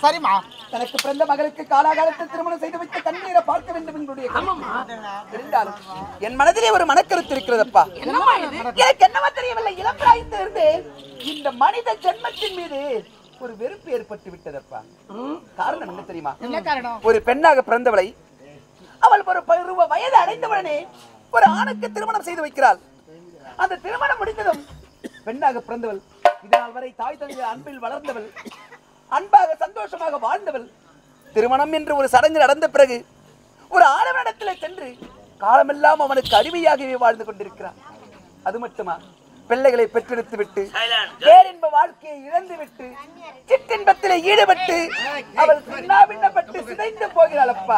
சரிம்மா தனக்கு பிறந்த மகளுக்கு காலாகாலத்தில் திருமணம் செய்து வைத்த கண்ணீரை பார்க்க வேண்டும் எங்களுடைய இருந்தாலும் என் மனதிலே ஒரு மனக்கருத்து இருக்கிறதப்பா என்னம்மா இது எனக்கு என்னவா தெரியவில்லை இளம் பிராயத்திலிருந்து இந்த மனித ஜென்மத்தின் மீது ஒரு வெறுப்பு ஏற்பட்டு விட்டதப்பா காரணம் என்ன தெரியுமா என்ன காரணம் ஒரு பெண்ணாக பிறந்தவளை அவள் ஒரு பருவ வயது அடைந்தவுடனே ஒரு ஆணுக்கு திருமணம் செய்து வைக்கிறாள் அந்த திருமணம் முடிந்ததும் பெண்ணாக பிறந்தவள் இதனால் வரை தாய் தந்தை அன்பில் வளர்ந்தவள் அன்பாக சந்தோஷமாக வாழ்ந்தவள் திருமணம் என்று ஒரு சடங்கு நடந்த பிறகு ஒரு ஆடவனிடத்தில் சென்று காலமெல்லாம் அவனுக்கு அடிமையாகவே வாழ்ந்து கொண்டிருக்கிறான் அது மட்டுமா பிள்ளைகளை பெற்றெடுத்து விட்டு பேரின்ப வாழ்க்கையை இழந்து விட்டு சிற்றின்பத்திலே ஈடுபட்டு அவள் சின்னாபின்னப்பட்டு சிதைந்து போகிறாள் அப்பா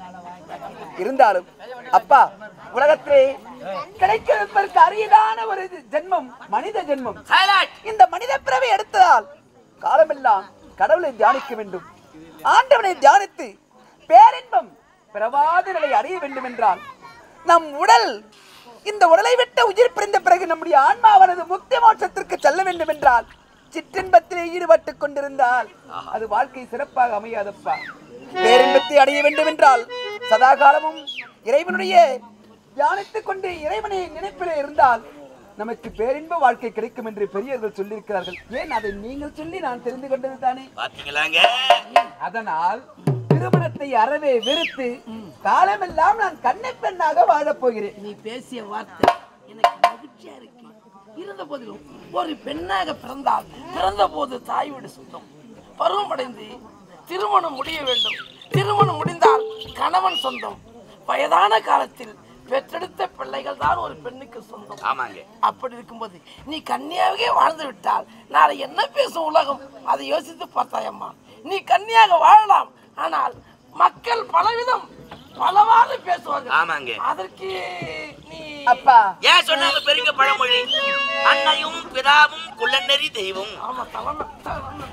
இருந்தாலும் அப்பா உலகத்திலே கிடைக்கிறதற்கு அரியதான ஒரு ஜென்மம் மனித ஜென்மம் இந்த மனித பிறவை எடுத்ததால் காலமெல்லாம் கடவுளை தியானிக்க வேண்டும் ஆண்டவனை தியானித்து பேரின்பம் பிறவாத நிலை அடைய வேண்டும் என்றால் நம் உடல் இந்த உடலை விட்டு உயிர் பிரிந்த பிறகு நம்முடைய ஆன்மாவானது முக்தி மோட்சத்திற்கு செல்ல வேண்டும் என்றால் சிற்றின்பத்திலே ஈடுபட்டுக் கொண்டிருந்தால் அது வாழ்க்கை சிறப்பாக அமையாதப்பா பேரின்பத்தை அடைய வேண்டும் என்றால் சதா காலமும் இறைவனுடைய தியானித்துக் கொண்டு இறைவனை நினைப்பிலே இருந்தால் நமக்கு பேரின்ப வாழ்க்கை கிடைக்கும் என்று பெரியவர்கள் சொல்லியிருக்கிறார்கள் ஏன் அதை நீங்கள் சொல்லி நான் தெரிந்து கொண்டது தானே பாத்தீங்களாங்க அதனால் திருமணத்தை அறவே வெறுத்து காலமெல்லாம் நான் கண்ணை பெண்ணாக வாழப் போகிறேன் நீ பேசிய வார்த்தை எனக்கு மகிழ்ச்சியா இருக்கு இருந்த போதிலும் ஒரு பெண்ணாக பிறந்தால் பிறந்த போது தாய் வீடு சொந்தம் பருவமடைந்து திருமணம் முடிய வேண்டும் திருமணம் முடிந்தால் கணவன் சொந்தம் வயதான காலத்தில் பெற்றெடுத்த பிள்ளைகள் தான் ஒரு பெண்ணுக்கு சொந்தம் ஆமாங்க அப்படி இருக்கும்போது நீ கன்னியாகவே வாழ்ந்து விட்டால் நாளை என்ன பேசும் உலகம் அதை யோசித்து பார்த்தாயம்மா நீ கன்னியாக வாழலாம் ஆனால் மக்கள் பலவிதம் பலவாறு பேசுவார்கள் ஆமாங்க அதற்கு நீ அப்பா ஏன் சொன்னாங்க பெருங்க பழமொழி அன்னையும் பிதாவும் குள்ளநெறி தெய்வம் ஆமா தலைமை தலைமை.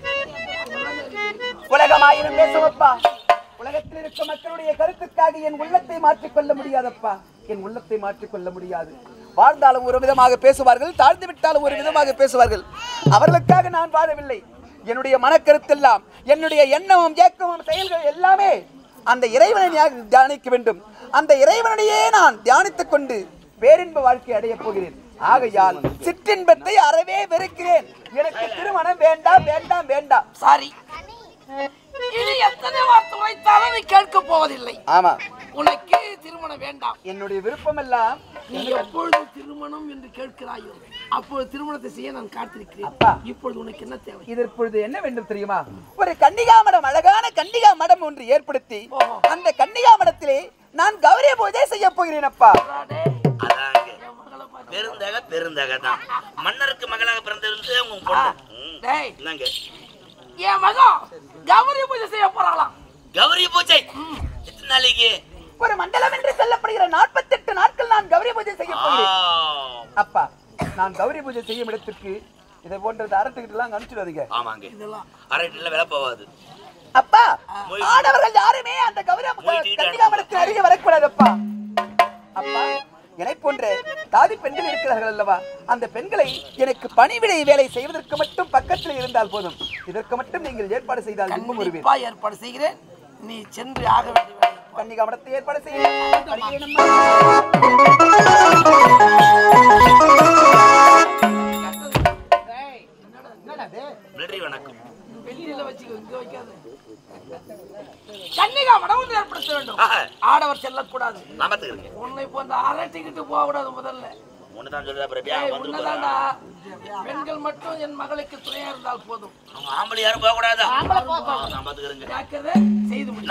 உலகமாயிரம் பேசும் அப்பா உலகத்தில் இருக்கும் மக்களுடைய கருத்துக்காக என் உள்ளத்தை மாற்றிக்கொள்ள முடியாதப்பா என் உள்ளத்தை மாற்றிக்கொள்ள முடியாது வாழ்ந்தாலும் ஒரு விதமாக பேசுவார்கள் தாழ்ந்து விட்டாலும் ஒரு விதமாக பேசுவார்கள் அவர்களுக்காக நான் வாழவில்லை என்னுடைய மனக்கருத்தெல்லாம் என்னுடைய எண்ணமும் ஏக்கமும் செயல்கள் எல்லாமே அந்த இறைவனை ஞா- தியானிக்க வேண்டும் அந்த இறைவனையே நான் தியானித்துக் கொண்டு பேரின்ப வாழ்க்கை அடையப் போகிறேன் ஆகையால் சிற்றின்பத்தை அறவே வெறுக்கிறேன் எனக்கு திருமணம் வேண்டாம் வேண்டாம் வேண்டாம் சாரி இனி எத்தனை வார்த்தை உரைத்தாலும் நீ கேட்க போவதில்லை ஆமா உனக்கு திருமணம் வேண்டாம் என்னுடைய விருப்பம் எல்லாம் நீ எப்பொழுது திருமணம் என்று கேட்கிறாயோ அப்பொழுது திருமணத்தை செய்ய நான் காத்திருக்கிறேன் அப்பா. இப்பொழுது உனக்கு என்ன தேவை இது இப்பொழுது என்ன வேண்டும் தெரியுமா ஒரு கன்னிகா மடம் அழகான கன்னிகா மடம் ஒன்று ஏற்படுத்தி ஓஹோ. அந்த கன்னிகா மடத்திலே நான் கௌரி பூஜை செய்ய போகிறேன் அப்பா அடாடே, அதாங்க என் மகளை பாரு. பெருந்தக பெருந்தக தான் மன்னருக்கு மகளாக பிறந்திருந்து உங்க பொண்ணு ம். டேய் என்னங்க என் மகன் கௌரி பூஜை செய்ய போறாளாம் கௌரி பூஜை எத்தனை நாளைக்கு ஒரு மண்டலம் என்று சொல்லப்படுகிற நாற்பத்தெட்டு நாட்கள் நான் கௌரி பூஜை செய்ய ஆ, போகிறேன் அப்பா நான் கௌரி பூஜை செய்யும் இடத்திற்கு இதை போன்றது அரட்டுக்கிட்டு எல்லாம் அனுப்பிச்சிடாதீங்க ஆமாங்க இதெல்லாம் அரட்டில விலை போவாது அப்பா மொய்- ஆடவர்கள் யாருமே அந்த கௌரி மொய் கன்னிகா மடத்தில் அருகே வரக்கூடாதப்பா அப்பா என்னை போன்ற தாதி பெண்கள் இருக்கிறார்கள் அல்லவா அந்த பெண்களை எனக்கு பணிவிடை வேலை செய்வதற்கு மட்டும் பக்கத்தில் இருந்தால் போதும் இதற்கு மட்டும் நீங்கள் ஏற்பாடு செய்தால் இன்பம் வருவேன் கண்டிப்பா ஏற்பாடு செய்கிறேன் நீ சென்று ஆக வேண்டிய வேலை கன்னிகா மடத்தை ஏற்பாடு செய்ய நன்றி வணக்கம் வெளியில வச்சுக்கோ இங்க வைக்காத கன்னிகா மடம் ஒன்று ஏற்படுத்த வேண்டும் ஆஹா. ஆடவர் செல்லக்கூடாது நாமத்துக்கு உன்னை இப்போ அந்த அரட்டிக்கிட்டு போக கூடாது முதல்ல ஒன்று தான் சொல்லுதா பிரபியா ஏய், வந்து உன்னதாண்டா பெண்கள் மட்டும் என் மகளுக்கு துணையா இருந்தால் போதும் அவங்க ஆம்பளை யாரும் போக கூடாதா ஆம்பளை போக நான் பாத்துக்கிறேங்க ஜாக்கிரதை செய்து முடி.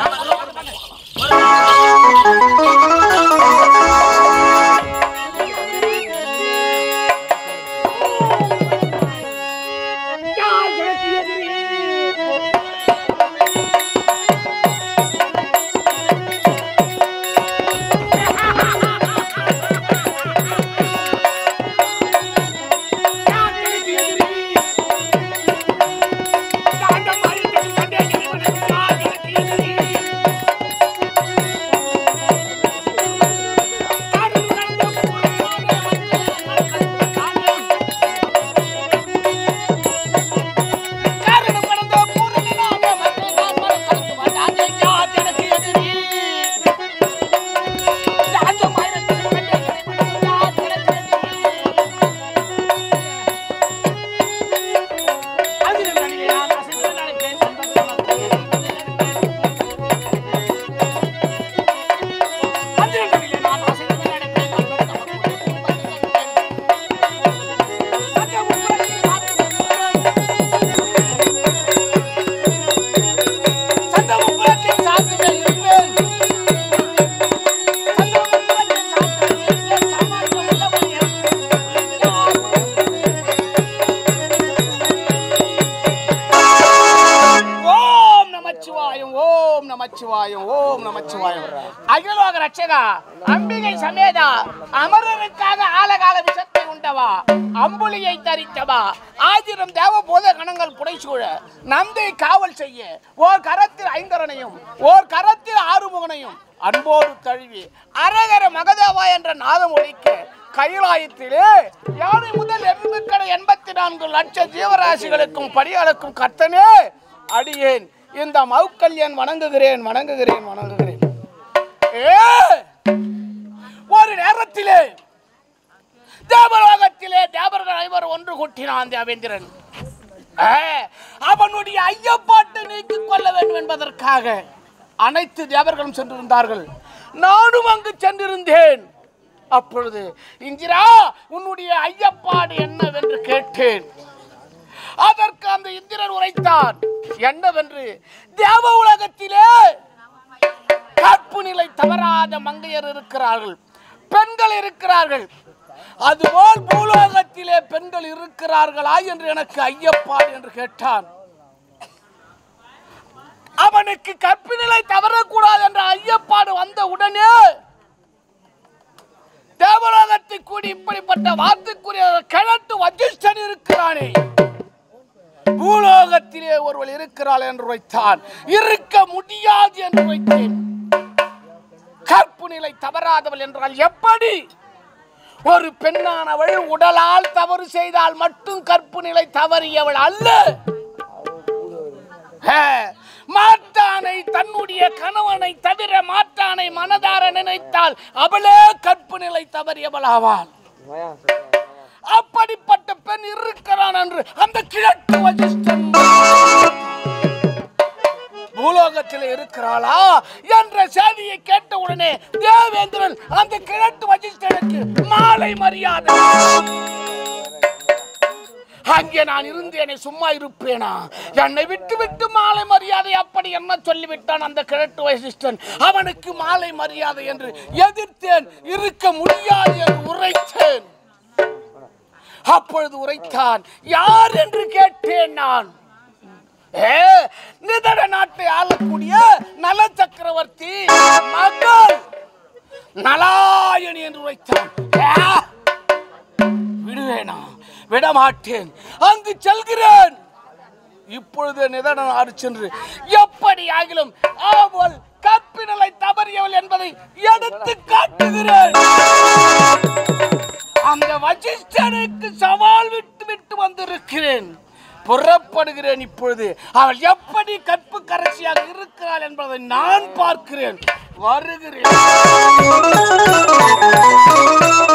ஆ அகிலோக ரட்சகா அம்பிகை சமேதா அமரருக்காக ஆலகால விஷத்தை உண்டவா அம்புலியை தரித்தவா ஆயிரம் தேவ போத கணங்கள் புடைசூழ நந்தை காவல் செய்ய ஓர் கரத்தில் ஐங்கரனையும் ஓர் கரத்தில் ஆறுமுகனையும் அன்போடு தழுவி அரகர மகதேவா என்ற நாதம் ஒழிக்க கைலாயத்திலே யானை முதல் எண்புக்கடை எண்பத்தி நான்கு லட்ச ஜீவராசிகளுக்கும் படியாளுக்கும் கர்த்தனே அடியேன் இந்த மவுக்கல்யன் வணங்குகிறேன் வணங்குகிறேன் வணங்குகிறேன் ஏ ஒரு நேரத்திலே தேவலோகத்திலே தேவர்கள் அனைவரும் ஒன்று கூட்டினான் தேவேந்திரன் ஏ, அவனுடைய ஐயப்பாட்டை நீக்கிக் கொள்ள வேண்டும் என்பதற்காக அனைத்து தேவர்களும் சென்றிருந்தார்கள் நானும் அங்கு சென்றிருந்தேன் அப்பொழுது இந்திரா உன்னுடைய ஐயப்பாடு என்னவென்று கேட்டேன் அதற்கு அந்த இந்திரன் உரைத்தான் என்னவென்று தேவ உலகத்திலே கற்பு நிலை தவறாத மங்கையர் இருக்கிறார்கள் பெண்கள் இருக்கிறார்கள் அதுபோல் பூலோகத்திலே பெண்கள் இருக்கிறார்களா என்று எனக்கு ஐயப்பாடு என்று கேட்டான் அவனுக்கு கற்பு நிலை தவறக்கூடாது என்ற ஐயப்பாடு வந்த உடனே தேவலோகத்தை கூடி இப்படிப்பட்ட வார்த்தைக்குரிய கிழட்டு வஜிஷ்டன் இருக்கிறானே பூலோகத்திலே ஒருவள் இருக்கிறாள் என்று வைத்தான் இருக்க முடியாது என்று வைத்தேன் கற்பு நிலை தவறாதவள் என்றால் எப்படி ஒரு பெண்ணானவள் உடலால் தவறு செய்தால் மட்டும் கற்பு நிலை தவறியவள் அல்ல ஹே, மாட்டானை தன்னுடைய கணவனை தவிர மாட்டானை மனதார நினைத்தால் அவளே கற்பு நிலை தவறியவள் ஆவாள் அப்படிப்பட்ட பெண் இருக்கிறான் என்று அந்த கிழக்கு வசிஷ்டன் பூலோகத்தில் இருக்கிறாளா என்ற செய்தியை கேட்ட உடனே தேவேந்திரன் அந்த கிழக்கு வசிஷ்டனுக்கு மாலை மரியாதை அங்கே நான் இருந்தேனே சும்மா இருப்பேனா என்னை விட்டு விட்டு மாலை மரியாதை அப்படி என்ன சொல்லிவிட்டான் அந்த கிழட்டு வசிஷ்டன் அவனுக்கு மாலை மரியாதை என்று எதிர்த்தேன் இருக்க முடியாது என்று உரைத்தேன் அப்பொழுது உரைத்தான் யார் என்று கேட்டேன் நான் ஏ நிதட நாட்டை ஆளக்கூடிய நல சக்கரவர்த்தி மகள் நலாயணி என்று உரைத்தான் ஏ, விடுவேனா விடமாட்டேன் அங்கு செல்கிறேன் இப்பொழுது நிதனாறு சென்று எப்படி ஆகிலும் அவள் கற்பினலை தவறியவள் என்பதை எடுத்து காட்டுகிறேன் அந்த வசிஷ்டனுக்கு சவால் விட்டு விட்டு வந்திருக்கிறேன் புறப்படுகிறேன் இப்பொழுது அவள் எப்படி கற்பு கரைச்சியாக இருக்கிறாள் என்பதை நான் பார்க்கிறேன் வருகிறேன்